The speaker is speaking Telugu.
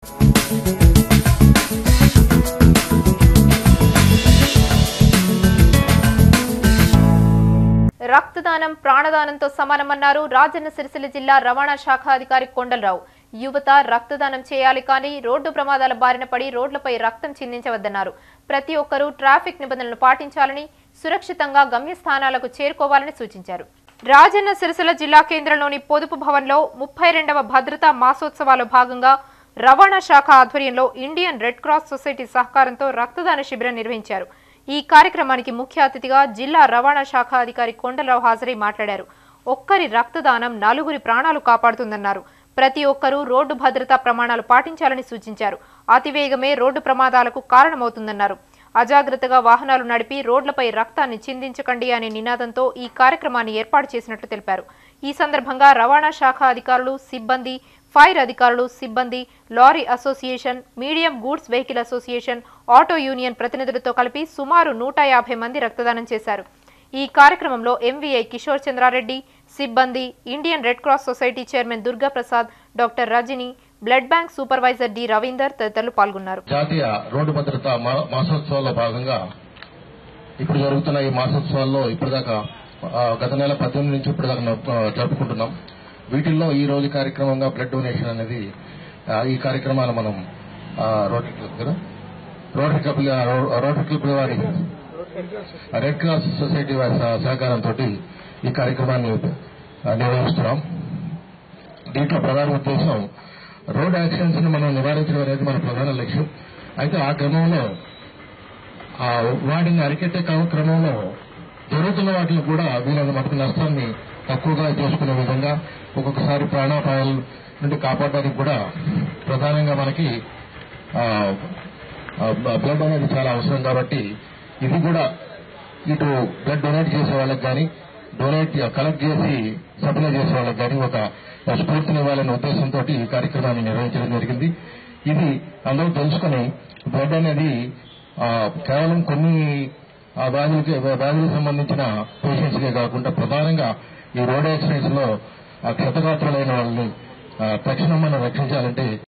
రక్తదానం ప్రాణదానంతో సమానమన్నారు రాజన్న సిరిసిల్ల జిల్లా రవాణా శాఖ అధికారి కొండలరావు యువత రక్తదానం చేయాలి కానీ రోడ్డు ప్రమాదాల బారిన పడి రోడ్లపై రక్తం చిందించవద్దన్నారు ప్రతి ఒక్కరూ ట్రాఫిక్ నిబంధనలు పాటించాలని సురక్షితంగా గమ్యస్థానాలకు చేరుకోవాలని సూచించారు రాజన్న సిరిసిల్ల జిల్లా కేంద్రంలోని పొదుపు భవన్లో ముప్పై రెండవ భద్రతా మాసోత్సవాల భాగంగా రవాణా శాఖ ఆధ్వర్యంలో ఇండియన్ రెడ్ క్రాస్ సొసైటీ సహకారంతో రక్తదాన శిబిరం నిర్వహించారు ఈ కార్యక్రమానికి ముఖ్య అతిథిగా జిల్లా రవాణా శాఖ అధికారి కొండలరావు హాజరై మాట్లాడారు ఒక్కరి రక్తదానం నలుగురి ప్రాణాలు కాపాడుతుందన్నారు ప్రతి ఒక్కరూ రోడ్డు భద్రతా ప్రమాణాలు పాటించాలని సూచించారు అతివేగమే రోడ్డు ప్రమాదాలకు కారణమవుతుందన్నారు అజాగ్రత్తగా వాహనాలు నడిపి రోడ్లపై రక్తాన్ని చిందించకండి అనే నినాదంతో ఈ కార్యక్రమాన్ని ఏర్పాటు చేసినట్లు తెలిపారు ఈ సందర్భంగా రవాణా శాఖ అధికారులు సిబ్బంది ఫైర్ అధికారులు సిబ్బంది lorry association medium goods vehicle association auto union ప్రతినిధులతో కలిపి సుమారు నూట యాభై మంది రక్తదానం చేశారు ఈ కార్యక్రమంలో ఎంవీఐ కిషోర్ చంద్రారెడ్డి సిబ్బంది Indian red cross society chairman Durga Prasad doctor Rajani blood bank supervisor D Ravinder తదితరులు పాల్గొన్నారు జాతీయ రోడ్డు భద్రత మా- మాసోత్సవాల్లో భాగంగా ఇప్పుడు జరుగుతున్న ఈ మాసోత్సవాల్లో ఇప్పటిదాకా ఆ, గత నెల పద్దెనిమిది నుంచి ఇప్పటిదాకా న- ఆ, జరుపుకుంటున్నాం వీటిల్లో ఈ రోజు కార్యక్రమంగా బ్లడ్ డొనేషన్ అనేది ఆ, ఈ కార్యక్రమాలు మనం ఆ, రోటరీ క్లబ్ కదా రోటరీ క్లబ్ ఆ, రో- రోటరీ క్లబ్ వారి రెడ్ క్రాస్ సొసైటీ వారి సహ- సహకారంతో ఈ కార్యక్రమాన్ని ఆ, నిర్వహిస్తున్నాం దీంట్లో ప్రధాన ఉద్దేశం రోడ్ యాక్సిడెంట్స్ ని మనం నివారించడం అనేది మన ప్రధాన లక్ష్యం అయితే ఆ క్రమంలో ఆ వాటిని అరికెట్టే క్రమ- క్రమంలో జరుగుతున్న వాటిని కూడా వీళ్ళని మనకు నష్టాన్ని తక్కువగా చేసుకునే విధంగా ఒక్కొక్కసారి ప్రాణాపాయాల నుండి కాపాడడానికి కూడా ప్రధానంగా మనకి ఆ, ఆ, బ్లడ్ అనేది చాలా అవసరం కాబట్టి ఇది కూడా ఇటు బ్లడ్ డొనేట్ చేసే వాళ్ళకి కానీ డొనేట్ కలెక్ట్ చేసి సప్లై చేసే వాళ్ళకి కానీ ఒక స్ఫూర్తినివ్వాలనే ఉద్దేశంతో ఈ కార్యక్రమాన్ని నిర్వహించడం జరిగింది ఇది అందరూ తెలుసుకుని బ్లడ్ అనేది ఆ, కేవలం కొన్ని ఆ వ్యాధులకి వ్యాధులకు సంబంధించిన పేషెంట్స్ కే కాకుండా ప్రధానంగా ఈ రోడ్ యాక్సిడెంట్స్ లో ఆ క్షతగాత్రులైన వాళ్ళని ఆ, తక్షణం మనం రక్షించాలంటే